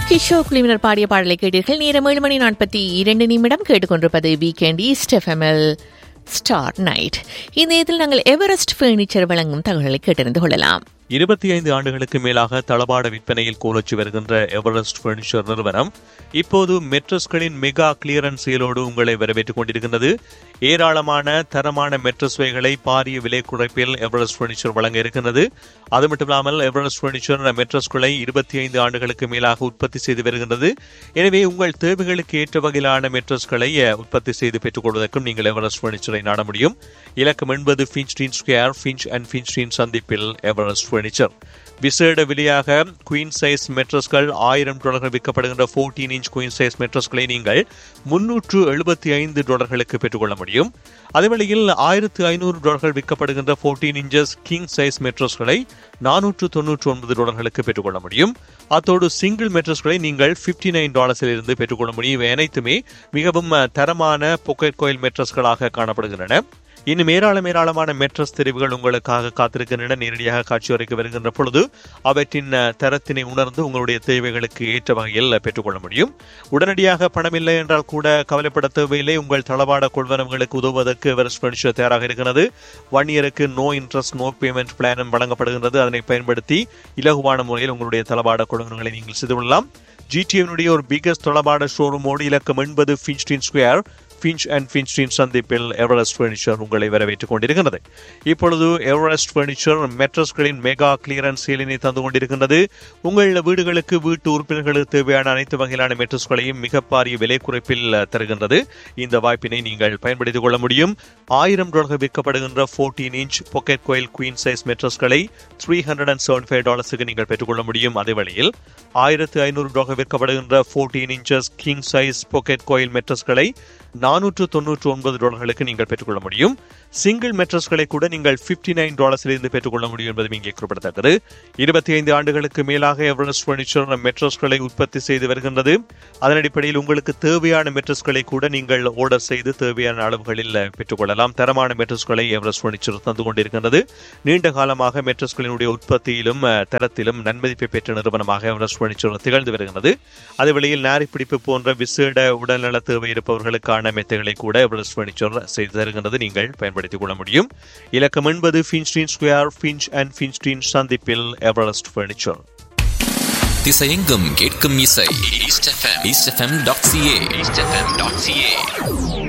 கிஷோர் குழுவினர் பாடிய பாடலை கேட்டீர்கள் நேரம் ஏழு மணி நாற்பத்தி இரண்டு நிமிடம் கேட்டுக்கொண்டிருப்பது வீக்கெண்ட் ஈஸ்ட் எஃப்எம்எல் ஸ்டார் நைட் இந்த இதில் நாங்கள் எவரெஸ்ட் ஃபர்னிச்சர் வழங்கும் தகவல்களை கேட்டறிந்து கொள்ளலாம் இருபத்தி ஐந்து ஆண்டுகளுக்கு மேலாக தளபாட விற்பனையில் கோலச்சு வருகின்ற எவரெஸ்ட் பர்னிச்சர் நிறுவனம் இப்போது மெட்ரஸ்களின் மெகா கிளியரன்ஸ் சேலோடு உங்களை வரவேற்றுக் கொண்டிருக்கின்றது ஏராளமான தரமான மெட்ரஸ் வகைகளை பாரிய விலை குறைப்பில் எவரெஸ்ட் பர்னிச்சர் வழங்க இருக்கின்றது அது மட்டுமில்லாமல் எவரெஸ்ட் பர்னிச்சர் மெட்ரஸ்களை இருபத்தி ஐந்து ஆண்டுகளுக்கு மேலாக உற்பத்தி செய்து வருகின்றது எனவே உங்கள் தேவைகளுக்கு ஏற்ற வகையிலான மெட்ரஸ்களை உற்பத்தி செய்து பெற்றுக் கொள்வதற்கும் நீங்கள் எவரெஸ்ட் பர்னிச்சரை நாட முடியும் இலக்கம் என்பது Finstein square Finch and Finstein சந்திப்பில் எவரெஸ்ட் பர்னிச்சர் விசேட விலையாக குயின் சைஸ் மெட்ரஸ்கள் ஆயிரம் டாலர்கள் விற்கப்படுகின்ற ஃபோர்டீன் இன்ச் குயின் சைஸ் மெட்ரஸ்களை நீங்கள் முன்னூற்று எழுபத்தி ஐந்து டாலர்களுக்கு பெற்றுக்கொள்ள முடியும் அதேவேளையில் ஆயிரத்து ஐநூறு டாலர்கள் விற்கப்படுகின்ற ஃபோர்டீன் இன்ச்சஸ் கிங் சைஸ் மெட்ரஸ்களை நானூற்று தொன்னூற்று ஒன்பது டாலர்களுக்கு பெற்றுக்கொள்ள முடியும் அத்தோடு சிங்கிள் மெட்ரஸ்களை நீங்கள் பிப்டி நைன் டாலர்ஸில் இருந்து பெற்றுக்கொள்ள முடியும் இவை அனைத்துமே மிகவும் தரமான பொக்கெட் கோயில் மெட்ரஸ்களாக காணப்படுகின்றன இன்னும் ஏராளம் ஏராளமான மெட்ரஸ் தெரிவுகள் உங்களுக்காக காத்திருக்கின்றன நேரடியாக காட்சி வரைக்கு வருகின்ற பொழுது அவற்றின் தரத்தினை உணர்ந்து உங்களுடைய தேவைகளுக்கு ஏற்ற வகையில் பெற்றுக்கொள்ள முடியும் உடனடியாக பணம் இல்லை என்றால் கூட கவலைப்பட தேவையில்லை உங்கள் தளவாட கொள்வனவுகளுக்கு உதவுவதற்கு எவரெஸ்ட் பர்னிச்சர் தயாராக இருக்கிறது ஒன் இயருக்கு நோ இன்ட்ரெஸ்ட் நோ பேமெண்ட் பிளானும் வழங்கப்படுகின்றது அதனை பயன்படுத்தி இலகுவான முறையில் உங்களுடைய தளவாட கொள்வனவுகளை நீங்கள் செய்து கொள்ளலாம் ஜிடிஎனுடைய ஒரு பிகஸ்ட் தளபாட ஷோரூமோடு இலக்கம் எண்பது Finstein square Finch and Finstein சந்திப்பில் எவரெஸ்ட் பர்னிச்சர் உங்களை வரவேற்றுக் கொண்டிருக்கின்றது இப்பொழுது எவரெஸ்ட் பர்னிச்சர் மெட்ரஸ்களின் மெகா கிளியரன்ஸ் சேலினை தந்து கொண்டிருக்கின்றது உங்கள் வீடுகளுக்கு வீட்டு உறுப்பினர்களுக்கு தேவையான அனைத்து வகையிலான மெட்ரஸ்களையும் மிக பாரிய விலை குறைப்பில் தருகின்றது இந்த வாய்ப்பினை நீங்கள் பயன்படுத்திக் கொள்ள முடியும் ஆயிரம் டாலர்கள் விற்கப்படுகின்ற fourteen inch pocket coil queen size மெட்ரஸ்களை three hundred and seven five டாலர்ஸுக்கு நீங்கள் பெற்றுக்கொள்ள முடியும் அதே வழியில் ஆயிரத்து ஐநூறு டாலர்கள் விற்கப்படுகின்ற fourteen inches king size pocket coil மெட்ரஸ்களை நானூற்று தொன்னூற்று ஒன்பது டாலர்களுக்கு நீங்கள் பெற்றுக்கொள்ள முடியும் சிங்கிள் மெட்ரஸ்களை கூட நீங்கள் பிப்டி நைன் டாலர்ஸிலிருந்து பெற்றுக்கொள்ள முடியும் என்பதும் இங்கே குறிப்பிடத்தக்கது இருபத்தி ஐந்து ஆண்டுகளுக்கு மேலாக எவரெஸ்ட் பர்னிச்சர் மெட்ரஸ்களை உற்பத்தி செய்து வருகின்றது அதன் அடிப்படையில் உங்களுக்கு தேவையான மெட்ரஸ்களை கூட நீங்கள் ஆர்டர் செய்து தேவையான அளவுகளில் பெற்றுக்கொள்ளலாம் தரமான மெட்ரஸ்களை எவரெஸ்ட் பர்னிச்சர் தந்து கொண்டிருக்கின்றது நீண்ட காலமாக மெட்ரஸ்களினுடைய உற்பத்தியிலும் தரத்திலும் நன்மதிப்பை பெற்ற நிறுவனமாக எவரெஸ்ட் பர்னிச்சர் திகழ்ந்து வருகின்றது அதே வேளையில் நாரி பிடிப்பு போன்ற விசேட உடல்நல தேவை இருப்பவர்களுக்கான மெத்தைகளை கூட எவரெஸ்ட் பர்னிச்சர் செய்து தருகின்றது நீங்கள் பயன்படுத்திக் கொள்ள முடியும் இலக்கம் என்பது Finstein square Finch and Finstein சந்திப்பில் எவரெஸ்ட் பர்னிச்சர் திசையெங்கும் கேட்கும் இசை East FM East FM dot CA East FM dot CA